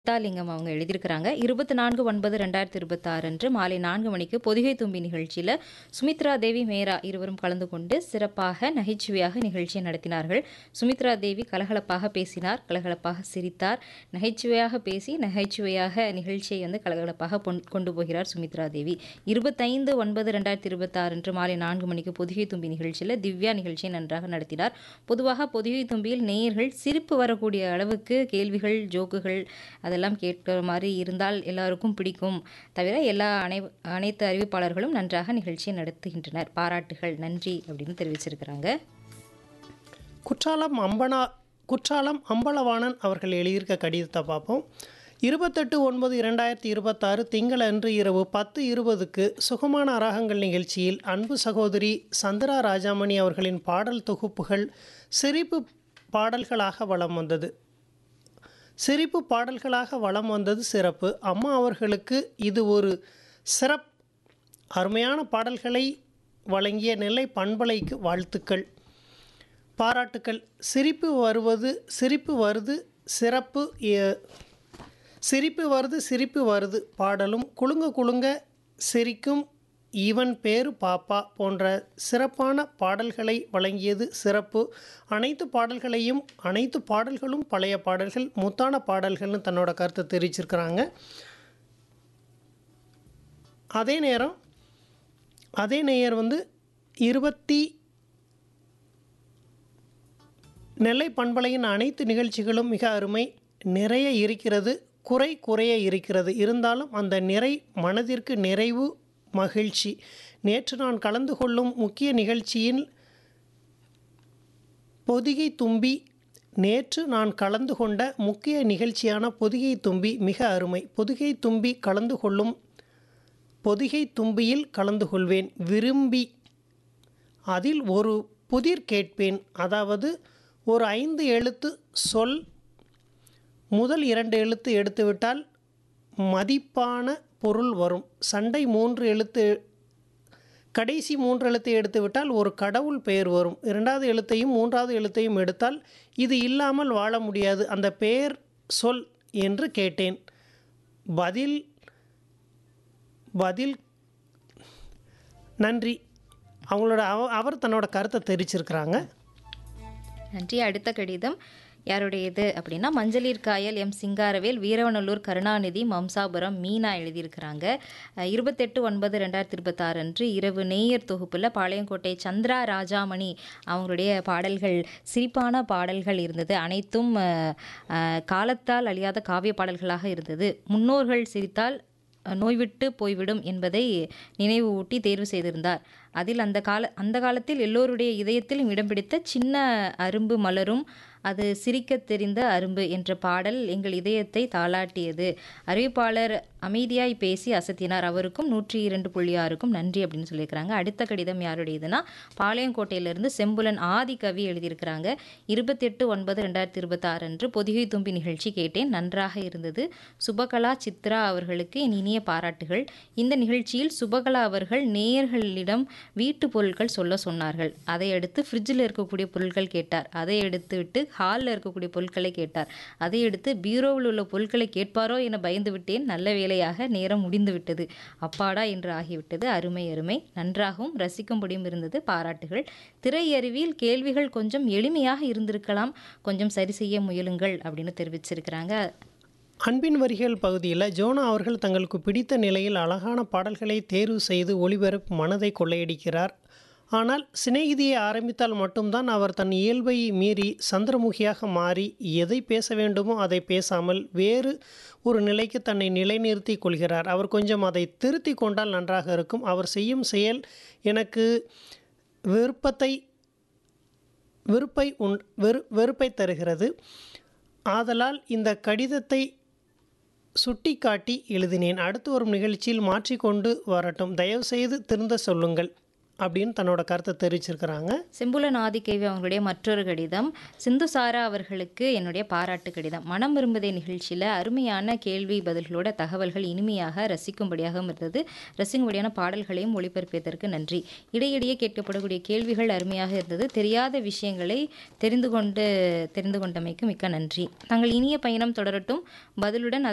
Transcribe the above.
முத்தாலிங்கம் அவங்க எழுதியிருக்கிறாங்க இருபத்தி நான்கு ஒன்பது ரெண்டாயிரத்தி இருபத்தாறு அன்று மாலை நான்கு மணிக்கு பொதிகை தும்பி நிகழ்ச்சியில் சுமித்ரா தேவி மேரா இருவரும் கலந்து கொண்டு சிறப்பாக நகைச்சுவையாக நிகழ்ச்சியை நடத்தினார்கள் சுமித்ரா தேவி கலகலப்பாக பேசினார் கலகலப்பாக சிரித்தார் நகைச்சுவையாக பேசி நகைச்சுவையாக நிகழ்ச்சியை வந்து கலகலப்பாக பொன்- கொண்டு போகிறார் சுமித்ரா தேவி இருபத்தைந்து ஒன்பது ரெண்டாயிரத்தி இருபத்தாறு அன்று மாலை நான்கு மணிக்கு பொதிகை தும்பி நிகழ்ச்சியில் திவ்யா நிகழ்ச்சியை நன்றாக நடத்தினார் பொதுவாக பொதிகை தும்பியில் நேயர்கள் சிரிப்பு வரக்கூடிய அளவுக்கு கேள்விகள் ஜோக்குகள் அதெல்லாம் கேட்கிற மாதிரி இருந்தால் எல்லாருக்கும் பிடிக்கும் தவிர எல்லா அனை அனைத்து அறிவிப்பாளர்களும் நன்றாக நிகழ்ச்சியை நடத்துகின்றனர் பாராட்டுகள் நன்றி அப்படின்னு தெரிவிச்சிருக்கிறாங்க குற்றாலம் அம்பனா குற்றாலம் அம்பலவாணன் அவர்கள் எழுதியிருக்க கடிதத்தை பார்ப்போம் இருபத்தெட்டு ஒன்பது இரண்டாயிரத்தி இருபத்தாறு திங்களன்று இரவு பத்து இருபதுக்கு சுகமான ராகங்கள் நிகழ்ச்சியில் அன்பு சகோதரி சந்திரா ராஜாமணி அவர்களின் பாடல் தொகுப்புகள் சிரிப்பு பாடல்களாக வலம் வந்தது சிரிப்பு பாடல்களாக வலம் வந்தது சிறப்பு அம்மா அவர்களுக்கு இது ஒரு சிறப் அருமையான பாடல்களை வழங்கிய நெல்லை பண்பலைக்கு வாழ்த்துக்கள் பாராட்டுக்கள் சிரிப்பு வருவது சிரிப்பு வருது சிறப்பு எ- சிரிப்பு வருது சிரிப்பு வருது பாடலும் குலுங்க குலுங்க சிரிக்கும் இவன் பேரு பாப்பா போன்ற சிறப்பான பாடல்களை வழங்கியது சிறப்பு அனைத்து பாடல்களையும் அனைத்து பாடல்களும் பழைய பாடல்கள் முத்தான பாடல்கள்னு தன்னோட கருத்தை தெரிவிச்சிருக்கிறாங்க அதே நேரம் அதே நேயர் வந்து இருபத்தி நெல்லை பண்பலையின் அனைத்து நிகழ்ச்சிகளும் மிக அருமை நிறைய இருக்கிறது குறை குறைய இருக்கிறது இருந்தாலும் அந்த நிறை மனதிற்கு நிறைவு மகிழ்ச்சி நேற்று நான் கலந்து கொள்ளும் முக்கிய நிகழ்ச்சியில் பொதிகை தும்பி நேற்று நான் கலந்து கொண்ட முக்கிய நிகழ்ச்சியான பொதிகை தும்பி மிக அருமை பொதிகை தும்பி கலந்து கொள்ளும் பொதிகை தும்பியில் கலந்து கொள்வேன் விரும்பி அதில் ஒரு புதிர் கேட்பேன் அதாவது ஒரு ஐந்து எழுத்து சொல் முதல் இரண்டு எழுத்து எடுத்துவிட்டால் மதிப்பான பொருள் வரும் சண்டை மூன்று எழுத்து கடைசி மூன்று எழுத்தை எடுத்துவிட்டால் ஒரு கடவுள் பெயர் வரும் இரண்டாவது எழுத்தையும் மூன்றாவது எழுத்தையும் எடுத்தால் இது இல்லாமல் வாழ முடியாது அந்த பெயர் சொல் என்று கேட்டேன் பதில் பதில் நன்றி அவங்களோட அவ அவர் தன்னோட கருத்தை தெரிவிச்சிருக்கிறாங்க நன்றி அடுத்த கடிதம் யாருடையது அப்படின்னா மஞ்சளீர் காயல் எம் சிங்காரவேல் வீரவநல்லூர் கருணாநிதி மம்சாபுரம் மீனா எழுதியிருக்கிறாங்க அஹ், இருபத்தெட்டு ஒன்பது ரெண்டாயிரத்தி இருபத்தாறு அன்று இரவு நேயர் தொகுப்பில் பாளையங்கோட்டை சந்திரா ராஜாமணி அவங்களுடைய பாடல்கள் சிரிப்பான பாடல்கள் இருந்தது அனைத்தும் அஹ், அஹ், காலத்தால் அழியாத காவிய பாடல்களாக இருந்தது முன்னோர்கள் சிரித்தால் அஹ், நோய்விட்டு போய்விடும் என்பதை நினைவு ஊட்டி தேர்வு செய்திருந்தார் அதில் அந்த கால அந்த காலத்தில் எல்லோருடைய இதயத்திலும் இடம் பிடித்த சின்ன அரும்பு மலரும் அது சிரிக்கத் தெரிந்த அரும்பு என்ற பாடல் எங்கள் இதயத்தை தாளாட்டியது அறிவிப்பாளர் அமைதியாய் பேசி அசத்தினார் அவருக்கும் நூற்றி இரண்டு புள்ளி ஆறுக்கும் நன்றி அப்படின்னு சொல்லியிருக்கிறாங்க அடுத்த கடிதம் யாருடையதுன்னா பாளையங்கோட்டையிலிருந்து செம்புலன் ஆதி கவி எழுதியிருக்கிறாங்க இருபத்தெட்டு ஒன்பது ரெண்டாயிரத்தி இருபத்தாறு அன்று பொதிகை தும்பி நிகழ்ச்சி கேட்டேன் நன்றாக இருந்தது சுபகலா சித்ரா அவர்களுக்கு என் இனிய பாராட்டுகள் இந்த நிகழ்ச்சியில் சுபகலா அவர்கள் நேயர்களிடம் வீட்டு பொருட்கள் சொல்ல சொன்னார்கள் அதை அடுத்து ஃப்ரிட்ஜில் இருக்கக்கூடிய பொருட்கள் கேட்டார் அதை எடுத்து விட்டு ஹாலில் இருக்கக்கூடிய பொருட்களை கேட்டார் அதை எடுத்து பீரோவில் உள்ள பொருட்களை கேட்பாரோ என பயந்து விட்டேன் நல்ல வேளையாக நேரம் முடிந்து விட்டது அப்பாடா என்று ஆகிவிட்டது அருமை அருமை நன்றாகவும் ரசிக்கும்படியும் இருந்தது பாராட்டுகள் திரையறிவியில் கேள்விகள் கொஞ்சம் எளிமையாக இருந்திருக்கலாம் கொஞ்சம் சரி செய்ய முயலுங்கள் அப்படின்னு தெரிவிச்சிருக்கிறாங்க அன்பின் வரிகள் பகுதியில் ஜோனா அவர்கள் தங்களுக்கு பிடித்த நிலையில் அழகான பாடல்களை தேர்வு செய்து ஒளிபரப்பு மனதை கொள்ளையடிக்கிறார் ஆனால் சிநேகிதியை ஆரம்பித்தால் மட்டும்தான் அவர் தன் இயல்பை மீறி சந்திரமுகியாக மாறி எதை பேச வேண்டுமோ அதை பேசாமல் வேறு ஒரு நிலைக்கு தன்னை நிலைநிறுத்தி கொள்கிறார் அவர் கொஞ்சம் அதை திருத்தி கொண்டால் நன்றாக இருக்கும் அவர் செய்யும் செயல் எனக்கு விருப்பத்தை வெறுப்பை உண் வெறு வெறுப்பை தருகிறது ஆதலால் இந்த கடிதத்தை சுட்டிக்காட்டி எழுதினேன் அடுத்து வரும் நிகழ்ச்சியில் மாற்றிக்கொண்டு வரட்டும் தயவுசெய்து திருந்த சொல்லுங்கள் அப்படின்னு தன்னோட கருத்தை தெரிவிச்சிருக்கிறாங்க செம்புலன் ஆதிக்கேவி அவங்களுடைய மற்றொரு கடிதம் சிந்து சாரா அவர்களுக்கு என்னுடைய பாராட்டு கடிதம் மனம் விரும்புதே நிகழ்ச்சியில் அருமையான கேள்வி பதில்களோட தகவல்கள் இனிமையாக ரசிக்கும்படியாகவும் இருந்தது ரசிக்கும்படியான பாடல்களையும் ஒளிபரப்பியதற்கு நன்றி இடையிடையே கேட்கப்படக்கூடிய கேள்விகள் அருமையாக இருந்தது தெரியாத விஷயங்களை தெரிந்து கொண்டு தெரிந்து கொண்டமைக்கு மிக்க நன்றி தங்கள் இனிய பயணம் தொடரட்டும் பதிலுடன்